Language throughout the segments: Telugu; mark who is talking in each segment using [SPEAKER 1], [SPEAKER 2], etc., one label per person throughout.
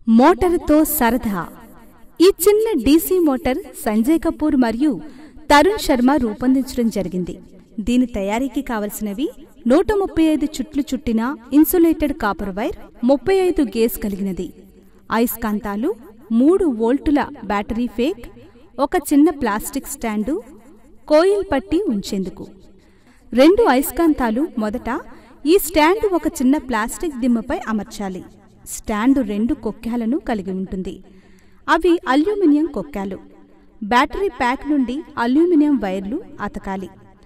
[SPEAKER 1] మోటారుతో సరదా ఈ చిన్న డీసీ మోటార్ సంజయ్ కపూర్ మరియు తరుణ్ శర్మ రూపొందించడం జరిగింది దీని తయారీకి కావలసినవి నూట ముప్పై ఐదు చుట్లు చుట్టిన ఇన్సులేటెడ్ కాపర్ వైర్ ముప్పై ఐదు గేజ్ కలిగినది అయస్కాంతాలు మూడు వోల్టుల బ్యాటరీ ఫేక్ ఒక చిన్న ప్లాస్టిక్ స్టాండు కోయిల్ పట్టి ఉంచేందుకు రెండు అయస్కాంతాలు మొదట ఈ స్టాండ్ ఒక చిన్న ప్లాస్టిక్ దిమ్మపై అమర్చాలి స్టాండు రెండు కొక్కాలను కలిగి ఉంటుంది అవి అల్యూమినియం కొక్కాలు బ్యాటరీ ప్యాక్ నుండి అల్యూమినియం వైర్లు అతకాలి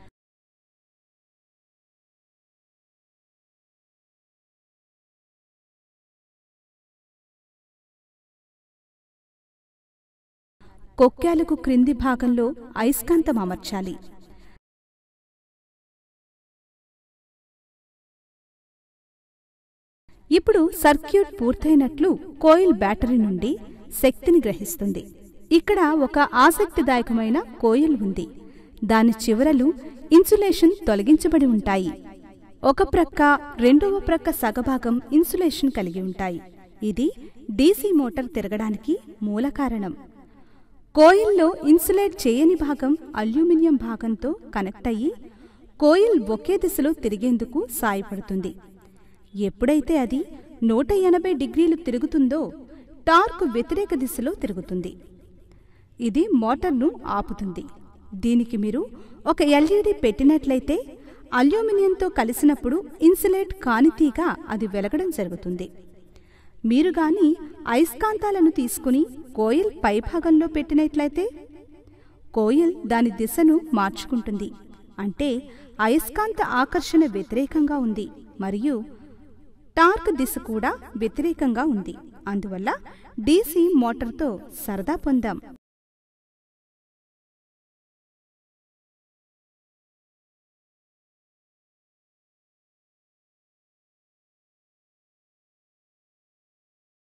[SPEAKER 1] కొక్కాలకు క్రింది భాగంలో అయస్కాంతం అమర్చాలి ఇప్పుడు సర్క్యూట్ పూర్తయినట్లు కోయిల్ బ్యాటరీ నుండి శక్తిని గ్రహిస్తుంది ఇక్కడ ఒక ఆసక్తిదాయకమైన కోయిల్ ఉంది దాని చివరలు ఇన్సులేషన్ తొలగించబడి ఉంటాయి ఒక ప్రక్క రెండవ ప్రక్క సగభాగం ఇన్సులేషన్ కలిగి ఉంటాయి ఇది డీసీ మోటార్ తిరగడానికి మూల కారణం కోయిల్లో ఇన్సులేట్ చేయని భాగం అల్యూమినియం భాగంతో కనెక్ట్ అయ్యి కోయిల్ ఒకే దిశలో తిరిగేందుకు సాయపడుతుంది ఎప్పుడైతే అది నూట ఎనభై డిగ్రీలు తిరుగుతుందో టార్క్ వ్యతిరేక దిశలో తిరుగుతుంది ఇది మోటార్ను ఆపుతుంది దీనికి మీరు ఒక ఎల్ఈడి పెట్టినట్లయితే అల్యూమినియంతో కలిసినప్పుడు ఇన్సులేట్ కానితీగా అది వెలగడం జరుగుతుంది మీరు గాని అయస్కాంతాలను తీసుకుని కోయిల్ పైభాగంలో పెట్టినట్లయితే కోయిల్ దాని దిశను మార్చుకుంటుంది అంటే అయస్కాంత ఆకర్షణ వ్యతిరేకంగా ఉంది మరియు టార్క్ దిశ కూడా వ్యతిరేకంగా ఉంది అందువల్ల డీసీ మోటార్తో సరదా పొందాం